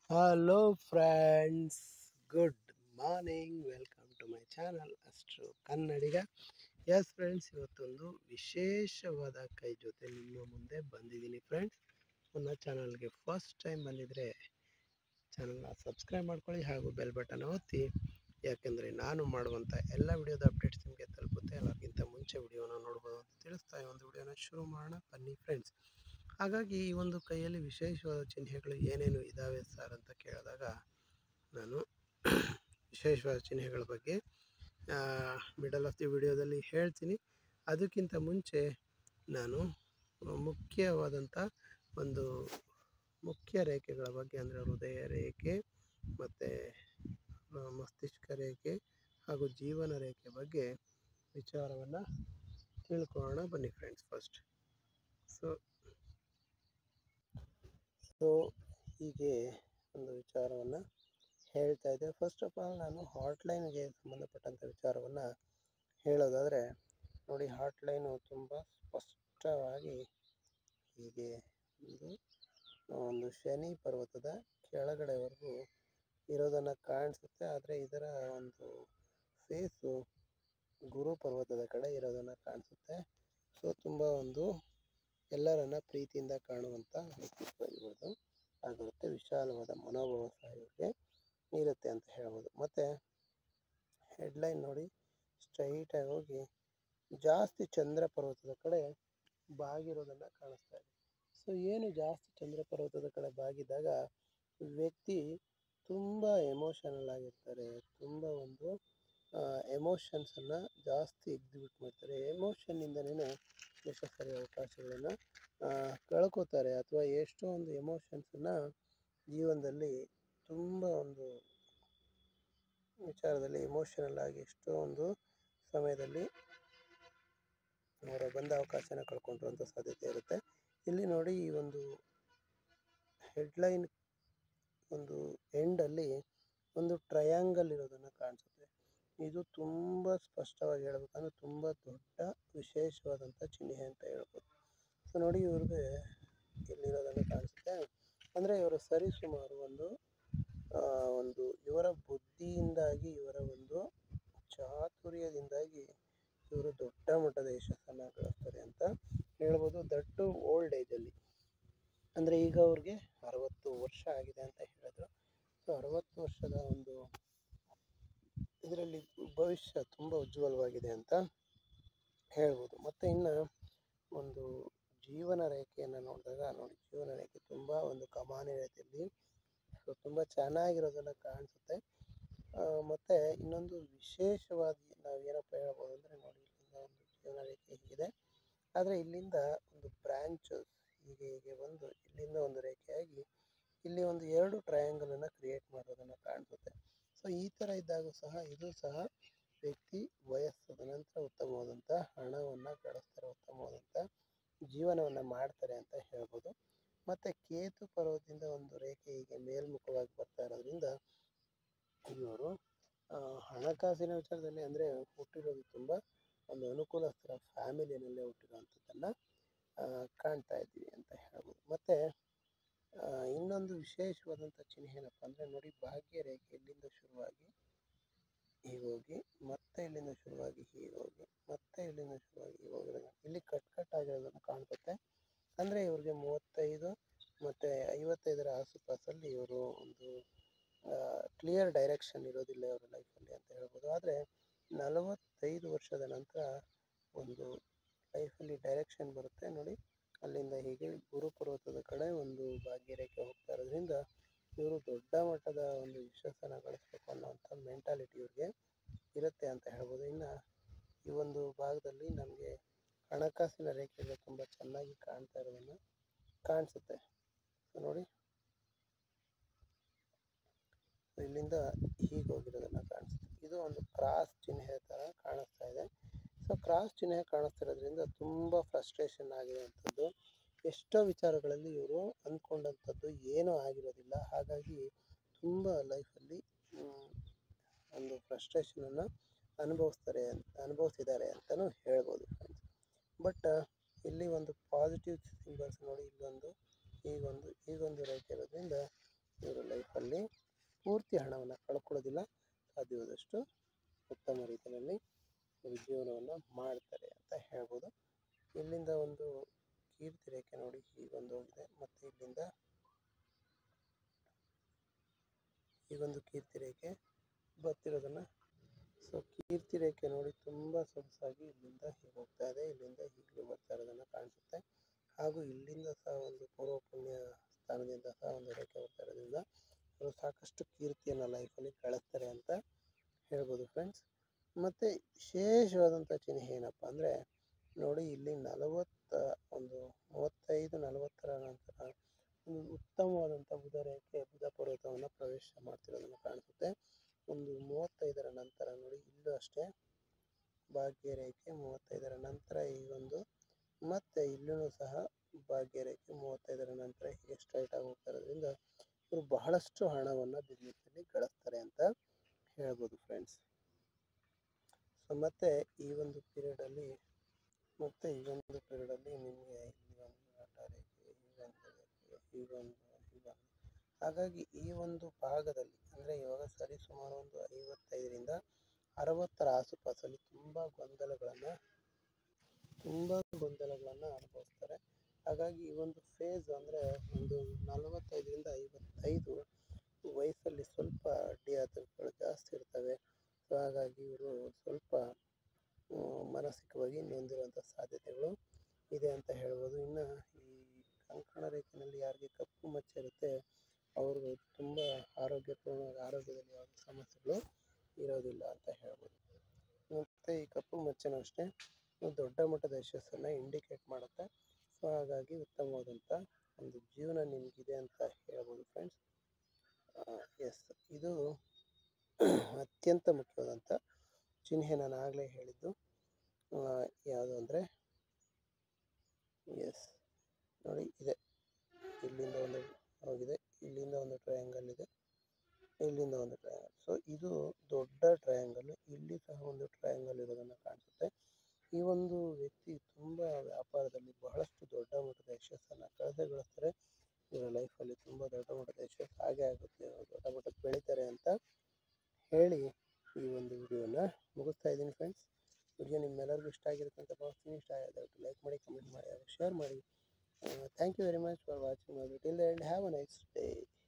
hello friends good morning welcome to my channel ಅಷ್ಟು ಕನ್ನಡಿಗ S friends ಇವತ್ತೊಂದು ವಿಶೇಷವಾದ ಕೈ ಜೊತೆ ನಿಮ್ಮ ಮುಂದೆ ಬಂದಿದ್ದೀನಿ ಫ್ರೆಂಡ್ಸ್ ನನ್ನ ಚಾನಲ್ಗೆ ಫಸ್ಟ್ ಟೈಮ್ ಬಂದಿದ್ದರೆ ಚಾನಲ್ನ ಸಬ್ಸ್ಕ್ರೈಬ್ ಮಾಡ್ಕೊಳ್ಳಿ ಹಾಗೂ ಬೆಲ್ ಬಟನ್ ಒತ್ತಿ ಯಾಕೆಂದರೆ ನಾನು ಮಾಡುವಂಥ ಎಲ್ಲ ವಿಡಿಯೋದ ಅಪ್ಡೇಟ್ಸ್ ನಿಮಗೆ ತಲುಪುತ್ತೆ ಎಲ್ಲರಿಗಿಂತ ಮುಂಚೆ ವಿಡಿಯೋನ ನೋಡ್ಬೋದು ಅಂತ ತಿಳಿಸ್ತಾ ಈ ಒಂದು ವಿಡಿಯೋನ ಶುರು ಮಾಡೋಣ ಬನ್ನಿ ಫ್ರೆಂಡ್ಸ್ ಹಾಗಾಗಿ ಈ ಒಂದು ಕೈಯಲ್ಲಿ ವಿಶೇಷವಾದ ಚಿಹ್ನೆಗಳು ಏನೇನು ಇದ್ದಾವೆ ಸರ್ ಅಂತ ಕೇಳಿದಾಗ ನಾನು ವಿಶೇಷವಾದ ಚಿಹ್ನೆಗಳ ಬಗ್ಗೆ ಮಿಡಲ್ ಆಫ್ ದಿ ವಿಡಿಯೋದಲ್ಲಿ ಹೇಳ್ತೀನಿ ಅದಕ್ಕಿಂತ ಮುಂಚೆ ನಾನು ಮುಖ್ಯವಾದಂಥ ಒಂದು ಮುಖ್ಯ ರೇಖೆಗಳ ಬಗ್ಗೆ ಅಂದರೆ ಹೃದಯ ರೇಖೆ ಮತ್ತು ಮಸ್ತಿಷ್ಕ ರೇಖೆ ಹಾಗೂ ಜೀವನ ರೇಖೆ ಬಗ್ಗೆ ವಿಚಾರವನ್ನು ತಿಳ್ಕೊಳ್ಳೋಣ ಬನ್ನಿ ಫ್ರೆಂಡ್ಸ್ ಫಸ್ಟ್ ಸೊ ಸೊ ಹೀಗೆ ಒಂದು ವಿಚಾರವನ್ನು ಹೇಳ್ತಾ ಇದ್ದೆ ಫಸ್ಟ್ ಆಫ್ ಆಲ್ ನಾನು ಹಾಟ್ಲೈನ್ಗೆ ಸಂಬಂಧಪಟ್ಟಂಥ ವಿಚಾರವನ್ನು ಹೇಳೋದಾದರೆ ನೋಡಿ ಹಾಟ್ಲೈನು ತುಂಬ ಸ್ಪಷ್ಟವಾಗಿ ಹೀಗೆ ಒಂದು ಒಂದು ಶನಿ ಪರ್ವತದ ಕೆಳಗಡೆವರೆಗೂ ಇರೋದನ್ನು ಕಾಣಿಸುತ್ತೆ ಆದರೆ ಇದರ ಒಂದು ಫೇಸು ಗುರು ಪರ್ವತದ ಕಡೆ ಇರೋದನ್ನು ಕಾಣಿಸುತ್ತೆ ಸೊ ತುಂಬ ಒಂದು ಎಲ್ಲರನ್ನ ಪ್ರೀತಿಯಿಂದ ಕಾಣುವಂಥ ವ್ಯಕ್ತಿತ್ವ ಇರ್ಬೋದು ಆಗಿರುತ್ತೆ ವಿಶಾಲವಾದ ಮನೋಭಾವ ಸಹ ಇವ್ರಿಗೆ ಇರುತ್ತೆ ಅಂತ ಹೇಳ್ಬೋದು ಮತ್ತು ಹೆಡ್ಲೈನ್ ನೋಡಿ ಸ್ಟ್ರೈಟಾಗಿ ಹೋಗಿ ಜಾಸ್ತಿ ಚಂದ್ರ ಪರ್ವತದ ಕಡೆ ಬಾಗಿರೋದನ್ನು ಕಾಣಿಸ್ತಾ ಇದೆ ಸೊ ಏನು ಜಾಸ್ತಿ ಚಂದ್ರ ಪರ್ವತದ ಕಡೆ ಬಾಗಿದಾಗ ವ್ಯಕ್ತಿ ತುಂಬ ಎಮೋಷನಲ್ ಆಗಿರ್ತಾರೆ ತುಂಬ ಒಂದು ಎಮೋಷನ್ಸನ್ನು ಜಾಸ್ತಿ ಎಕ್ಸಿಬಿಟ್ ಮಾಡ್ತಾರೆ ಎಮೋಷನ್ನಿಂದನೇ ಎಷ್ಟೋ ಸರಿ ಅವಕಾಶಗಳನ್ನು ಕಳ್ಕೊತಾರೆ ಅಥವಾ ಎಷ್ಟೋ ಒಂದು ಎಮೋಷನ್ಸನ್ನು ಜೀವನದಲ್ಲಿ ತುಂಬ ಒಂದು ವಿಚಾರದಲ್ಲಿ ಎಮೋಷನಲ್ ಆಗಿ ಎಷ್ಟೋ ಒಂದು ಸಮಯದಲ್ಲಿ ಅವರ ಬಂದ ಅವಕಾಶನ ಕಳ್ಕೊಂಡಿರುವಂಥ ಸಾಧ್ಯತೆ ಇರುತ್ತೆ ಇಲ್ಲಿ ನೋಡಿ ಈ ಒಂದು ಹೆಡ್ಲೈನ್ ಒಂದು ಎಂಡಲ್ಲಿ ಒಂದು ಟ್ರಯಾಂಗಲ್ ಇರೋದನ್ನು ಕಾಣಿಸುತ್ತೆ ಇದು ತುಂಬ ಸ್ಪಷ್ಟವಾಗಿ ಹೇಳ್ಬೇಕಂದ್ರೆ ತುಂಬ ದೊಡ್ಡ ವಿಶೇಷವಾದಂಥ ಚಿಹ್ನೆ ಅಂತ ಹೇಳ್ಬೋದು ಸೊ ನೋಡಿ ಇವ್ರಿಗೆ ಇಲ್ಲಿರೋದನ್ನು ಕಾಣಿಸುತ್ತೆ ಅಂದರೆ ಇವರು ಸರಿಸುಮಾರು ಒಂದು ಒಂದು ಇವರ ಬುದ್ಧಿಯಿಂದಾಗಿ ಇವರ ಒಂದು ಚಾತುರ್ಯದಿಂದಾಗಿ ಇವರು ದೊಡ್ಡ ಮಟ್ಟದ ಯಶಸ್ಸನ್ನು ಗಳಿಸ್ತಾರೆ ಅಂತ ಹೇಳ್ಬೋದು ದಟ್ಟು ಓಲ್ಡ್ ಏಜಲ್ಲಿ ಅಂದರೆ ಈಗ ಅವ್ರಿಗೆ ಅರವತ್ತು ವರ್ಷ ಆಗಿದೆ ಅಂತ ಹೇಳಿದ್ರು ಸೊ ಅರವತ್ತು ವರ್ಷದ ಒಂದು ಇದರಲ್ಲಿ ಭವಿಷ್ಯ ತುಂಬ ಉಜ್ವಲವಾಗಿದೆ ಅಂತ ಹೇಳ್ಬೋದು ಮತ್ತು ಇನ್ನು ಒಂದು ಜೀವನ ರೇಖೆಯನ್ನು ನೋಡಿದಾಗ ನೋಡಿ ಜೀವನ ರೇಖೆ ತುಂಬ ಒಂದು ಕಮಾನಿ ರೀತಿಯಲ್ಲಿ ಸೊ ತುಂಬ ಚೆನ್ನಾಗಿರೋದನ್ನು ಕಾಣಿಸುತ್ತೆ ಮತ್ತು ಇನ್ನೊಂದು ವಿಶೇಷವಾಗಿ ನಾವು ಏನಪ್ಪ ಹೇಳ್ಬೋದು ಅಂದರೆ ನೋಡಿ ಇಲ್ಲಿಂದ ಒಂದು ಜೀವನ ರೇಖೆ ಹೀಗಿದೆ ಆದರೆ ಇಲ್ಲಿಂದ ಒಂದು ಬ್ರ್ಯಾಂಚಸ್ ಹೀಗೆ ಹೀಗೆ ಬಂದು ಇಲ್ಲಿಂದ ಒಂದು ರೇಖೆಯಾಗಿ ಇಲ್ಲಿ ಒಂದು ಎರಡು ಟ್ರಯಾಂಗಲನ್ನು ಕ್ರಿಯೇಟ್ ಮಾಡೋದನ್ನು ಕಾಣಿಸುತ್ತೆ ಸೊ ಈ ಥರ ಇದ್ದಾಗ ಸಹ ಇದು ಸಹ ವ್ಯಕ್ತಿ ವಯಸ್ಸಾದ ನಂತರ ಉತ್ತಮವಾದಂಥ ಹಣವನ್ನು ಗಳಿಸ್ತಾರೆ ಉತ್ತಮವಾದಂಥ ಜೀವನವನ್ನು ಮಾಡ್ತಾರೆ ಅಂತ ಹೇಳ್ಬೋದು ಮತ್ತು ಕೇತು ಪರ್ವತದಿಂದ ಒಂದು ರೇಖೆ ಹೀಗೆ ಮೇಲ್ಮುಖವಾಗಿ ಬರ್ತಾ ಇರೋದ್ರಿಂದ ಇವರು ಹಣಕಾಸಿನ ವಿಚಾರದಲ್ಲಿ ಅಂದರೆ ಹುಟ್ಟಿರೋದು ತುಂಬ ಒಂದು ಅನುಕೂಲಸ್ಥರ ಫ್ಯಾಮಿಲಿಯಲ್ಲೇ ಹುಟ್ಟಿರುವಂಥದ್ದನ್ನು ಕಾಣ್ತಾ ಇದ್ದೀವಿ ಅಂತ ಹೇಳ್ಬೋದು ಮತ್ತು ಇನ್ನೊಂದು ವಿಶೇಷವಾದಂಥ ಚಿಹ್ನೆ ಏನಪ್ಪ ಅಂದರೆ ನೋಡಿ ಭಾಗ್ಯ ರೇಖೆ ಇಲ್ಲಿಂದ ಶುರುವಾಗಿ ಹೀಗೆ ಹೋಗಿ ಮತ್ತೆ ಇಲ್ಲಿಂದ ಶುರುವಾಗಿ ಹೀಗೆ ಹೋಗಿ ಮತ್ತೆ ಇಲ್ಲಿಂದ ಶುರುವಾಗಿ ಹೀಗೆ ಹೋಗಿರೋದು ಇಲ್ಲಿ ಕಟ್ ಕಟ್ ಆಗಿರೋದನ್ನು ಕಾಣಿಸುತ್ತೆ ಅಂದರೆ ಇವ್ರಿಗೆ ಮೂವತ್ತೈದು ಮತ್ತು ಐವತ್ತೈದರ ಆಸುಪಾಸಲ್ಲಿ ಇವರು ಒಂದು ಕ್ಲಿಯರ್ ಡೈರೆಕ್ಷನ್ ಇರೋದಿಲ್ಲ ಇವರ ಲೈಫಲ್ಲಿ ಅಂತ ಹೇಳ್ಬೋದು ಆದರೆ ನಲವತ್ತೈದು ವರ್ಷದ ನಂತರ ಒಂದು ಲೈಫಲ್ಲಿ ಡೈರೆಕ್ಷನ್ ಬರುತ್ತೆ ನೋಡಿ ಅಲ್ಲಿಂದ ಹೀಗೆ ಗುರು ಪರ್ವತದ ಕಡೆ ಒಂದು ಭಾಗ್ಯರೇಖೆ ಹೋಗ್ತಾ ಇರೋದ್ರಿಂದ ಇವರು ದೊಡ್ಡ ಮಟ್ಟದ ಒಂದು ಯಶಸ್ಸನ್ನು ಗಳಿಸ್ಬೇಕು ಅನ್ನೋವಂಥ ಮೆಂಟಾಲಿಟಿ ಇವ್ರಿಗೆ ಇರುತ್ತೆ ಅಂತ ಹೇಳ್ಬೋದು ಇನ್ನು ಈ ಒಂದು ಭಾಗದಲ್ಲಿ ನಮಗೆ ಹಣಕಾಸಿನ ರೇಖೆಗಳು ತುಂಬ ಚೆನ್ನಾಗಿ ಕಾಣ್ತಾ ಇರೋದನ್ನು ಕಾಣಿಸುತ್ತೆ ನೋಡಿ ಇಲ್ಲಿಂದ ಹೀಗೆ ಹೋಗಿರೋದನ್ನು ಕಾಣಿಸುತ್ತೆ ಇದು ಒಂದು ಕ್ರಾಸ್ ಚಿಹ್ನೆ ಥರ ಕಾಣಿಸ್ತಾ ಇದೆ ಸೊ ಕ್ರಾಸ್ ಚಿಹ್ನೆ ಕಾಣಿಸ್ತಿರೋದ್ರಿಂದ ತುಂಬ ಫ್ರಸ್ಟ್ರೇಷನ್ ಆಗಿರುವಂಥದ್ದು ಎಷ್ಟೋ ವಿಚಾರಗಳಲ್ಲಿ ಇವರು ಅಂದ್ಕೊಂಡಂಥದ್ದು ಏನೂ ಆಗಿರೋದಿಲ್ಲ ಹಾಗಾಗಿ ತುಂಬ ಲೈಫಲ್ಲಿ ಒಂದು ಫ್ರಸ್ಟ್ರೇಷನನ್ನು ಅನುಭವಿಸ್ತಾರೆ ಅನುಭವಿಸಿದ್ದಾರೆ ಅಂತಲೂ ಹೇಳ್ಬೋದು ಫ್ರೆಂಡ್ಸ್ ಬಟ್ ಇಲ್ಲಿ ಒಂದು ಪಾಸಿಟಿವ್ ಸಿಂಬಲ್ಸ್ ನೋಡಿ ಇಲ್ಲೊಂದು ಈಗೊಂದು ಈಗೊಂದು ರೇಖೆ ಇರೋದ್ರಿಂದ ಇವರು ಲೈಫಲ್ಲಿ ಪೂರ್ತಿ ಹಣವನ್ನು ಕಳ್ಕೊಳ್ಳೋದಿಲ್ಲ ಸಾಧ್ಯವಾದಷ್ಟು ಉತ್ತಮ ರೀತಿಯಲ್ಲಿ ಇವರು ಜೀವನವನ್ನು ಮಾಡ್ತಾರೆ ಅಂತ ಹೇಳ್ಬೋದು ಇಲ್ಲಿಂದ ಒಂದು ಕೀರ್ತಿ ರೇಖೆ ನೋಡಿ ಹೀಗೊಂದು ಹೋಗಿದೆ ಮತ್ತು ಇಲ್ಲಿಂದ ಹೀಗೊಂದು ಕೀರ್ತಿ ರೇಖೆ ಬರ್ತಿರೋದನ್ನು ಸೊ ಕೀರ್ತಿ ರೇಖೆ ನೋಡಿ ತುಂಬ ಸೊಗಸಾಗಿ ಇಲ್ಲಿಂದ ಹೀಗೆ ಹೋಗ್ತಾ ಇದೆ ಇಲ್ಲಿಂದ ಹೀಗೆ ಬರ್ತಾ ಇರೋದನ್ನು ಕಾಣಿಸುತ್ತೆ ಹಾಗೂ ಇಲ್ಲಿಂದ ಸಹ ಒಂದು ಪೂರ್ವ ಪುಣ್ಯ ಸ್ಥಾನದಿಂದ ಸಹ ಒಂದು ರೇಖೆ ಬರ್ತಾ ಇರೋದ್ರಿಂದ ಅವರು ಸಾಕಷ್ಟು ಕೀರ್ತಿಯನ್ನು ಲೈಫಲ್ಲಿ ಗಳಿಸ್ತಾರೆ ಅಂತ ಹೇಳ್ಬೋದು ಫ್ರೆಂಡ್ಸ್ ಮತ್ತು ವಿಶೇಷವಾದಂಥ ಚಿಹ್ನೆ ಏನಪ್ಪ ಅಂದರೆ ನೋಡಿ ಇಲ್ಲಿ ನಲವತ್ತ ಒಂದು ಮೂವತ್ತೈದು ನಲವತ್ತರ ನಂತರ ಒಂದು ಉತ್ತಮವಾದಂಥ ಬುಧ ರೇಖೆ ಬುಧ ಪರ್ವತವನ್ನು ಪ್ರವೇಶ ಮಾಡ್ತಿರೋದನ್ನು ಕಾಣಿಸುತ್ತೆ ಒಂದು ಮೂವತ್ತೈದರ ನಂತರ ನೋಡಿ ಇಲ್ಲೂ ಅಷ್ಟೇ ಭಾಗ್ಯ ರೇಖೆ ಮೂವತ್ತೈದರ ನಂತರ ಈ ಒಂದು ಮತ್ತು ಇಲ್ಲೂ ಸಹ ಭಾಗ್ಯ ರೇಖೆ ಮೂವತ್ತೈದರ ನಂತರ ಹೀಗೆ ಸ್ಟ್ರೈಟ್ ಆಗಿ ಹೋಗ್ತಾ ಇರೋದ್ರಿಂದ ಇವರು ಬಹಳಷ್ಟು ಹಣವನ್ನು ಬಿಸ್ನೆಸ್ಸಲ್ಲಿ ಗಳಿಸ್ತಾರೆ ಅಂತ ಹೇಳ್ಬೋದು ಫ್ರೆಂಡ್ಸ್ ಸೊ ಮತ್ತು ಈ ಒಂದು ಪೀರಿಯಡಲ್ಲಿ ಮತ್ತು ಈ ಒಂದು ಪೀರಿಯಡಲ್ಲಿ ನಿಮಗೆ ಇಲ್ಲಿ ಒಂದು ನಟ ರೇಖೆ ಹೀಗೊಂದು ರೇಖೆ ಹೀಗೊಂದು ಹೀಗೊಂದು ಹಾಗಾಗಿ ಈ ಒಂದು ಭಾಗದಲ್ಲಿ ಅಂದರೆ ಇವಾಗ ಸರಿಸುಮಾರು ಒಂದು ಐವತ್ತೈದರಿಂದ ಅರವತ್ತರ ಆಸುಪಾಸಲ್ಲಿ ತುಂಬ ಗೊಂದಲಗಳನ್ನು ತುಂಬ ಗೊಂದಲಗಳನ್ನು ಅನುಭವಿಸ್ತಾರೆ ಹಾಗಾಗಿ ಈ ಒಂದು ಫೇಸ್ ಅಂದರೆ ಒಂದು ನಲವತ್ತೈದರಿಂದ ಐವತ್ತೈದು ವಯಸ್ಸಲ್ಲಿ ಸ್ವಲ್ಪ ಅಡ್ಡಿ ಆತಂಕಗಳು ಜಾಸ್ತಿ ಇರ್ತವೆ ಸೊ ಹಾಗಾಗಿ ಇವರು ಸ್ವಲ್ಪ ಆ, ಮಾನಸಿಕವಾಗಿ ನೊಂದಿರುವಂಥ ಸಾಧ್ಯತೆಗಳು ಇದೆ ಅಂತ ಹೇಳ್ಬೋದು ಇನ್ನು ಈ ಕಂಕಣ ರೇಖೆಯಲ್ಲಿ ಯಾರಿಗೆ ಕಪ್ಪು ಮಚ್ಚೆ ಇರುತ್ತೆ ಅವರು ತುಂಬ ಆರೋಗ್ಯಪೂರ್ಣ ಆರೋಗ್ಯದಲ್ಲಿ ಯಾವುದೇ ಸಮಸ್ಯೆಗಳು ಇರೋದಿಲ್ಲ ಅಂತ ಹೇಳ್ಬೋದು ಮತ್ತು ಈ ಕಪ್ಪು ಮಚ್ಚೆನೂ ಅಷ್ಟೇ ಒಂದು ದೊಡ್ಡ ಮಟ್ಟದ ಯಶಸ್ಸನ್ನು ಇಂಡಿಕೇಟ್ ಮಾಡುತ್ತೆ ಸೊ ಹಾಗಾಗಿ ಉತ್ತಮವಾದಂಥ ಒಂದು ಜೀವನ ನಿಮಗಿದೆ ಅಂತ ಹೇಳ್ಬೋದು ಫ್ರೆಂಡ್ಸ್ ಎಸ್ ಇದು ಅತ್ಯಂತ ಮುಖ್ಯವಾದಂಥ ಚಿಹ್ನೆ ನಾನು ಆಗಲೇ ಹೇಳಿದ್ದು ಆ, ಯಾವುದು ಅಂದರೆ ಎಸ್ ನೋಡಿ ಇದೆ ಇಲ್ಲಿಂದ ಒಂದು ಹೋಗಿದೆ ಇಲ್ಲಿಂದ ಒಂದು ಟ್ರಯಾಂಗಲ್ ಇದೆ ಇಲ್ಲಿಂದ ಒಂದು ಟ್ರಯಾಂಗಲ್ ಸೊ ಇದು ದೊಡ್ಡ ಟ್ರಯಾಂಗಲ್ ಇಲ್ಲಿ ಸಹ ಒಂದು ಟ್ರಯಾಂಗಲ್ ಇರೋದನ್ನು ಕಾಣಿಸುತ್ತೆ ಈ ಒಂದು ವ್ಯಕ್ತಿ ತುಂಬ ವ್ಯಾಪಾರದಲ್ಲಿ ಬಹಳಷ್ಟು ದೊಡ್ಡ ಮಟ್ಟದ ಯಶಸ್ಸನ್ನು ಕಳೆದೇ ಗಳಿಸ್ತಾರೆ ಇವರ ಲೈಫಲ್ಲಿ ತುಂಬ ದೊಡ್ಡ ಮಟ್ಟದ ಯಶಸ್ಸು ಹಾಗೆ ಆಗುತ್ತೆ ಅವ್ರು ದೊಡ್ಡ ಮಟ್ಟಕ್ಕೆ ಬೆಳೀತಾರೆ ಅಂತ ಹೇಳಿ ಈ ಒಂದು ವಿಡಿಯೋನ ಮುಗಿಸ್ತಾ ಇದ್ದೀನಿ ಫ್ರೆಂಡ್ಸ್ ವಿಡಿಯೋ ನಿಮ್ಮೆಲ್ಲರಿಗೂ ಇಷ್ಟ ಆಗಿರುತ್ತೆ ಅಂತ ಭಾವಿಸ್ತೀನಿ ಇಷ್ಟ ಆಗಿದೆ ಲೈಕ್ ಮಾಡಿ ಕಮೆಂಟ್ ಮಾಡಿ ಹಾಗೂ ಶೇರ್ ಮಾಡಿ thank you very much for watching my till end have a nice day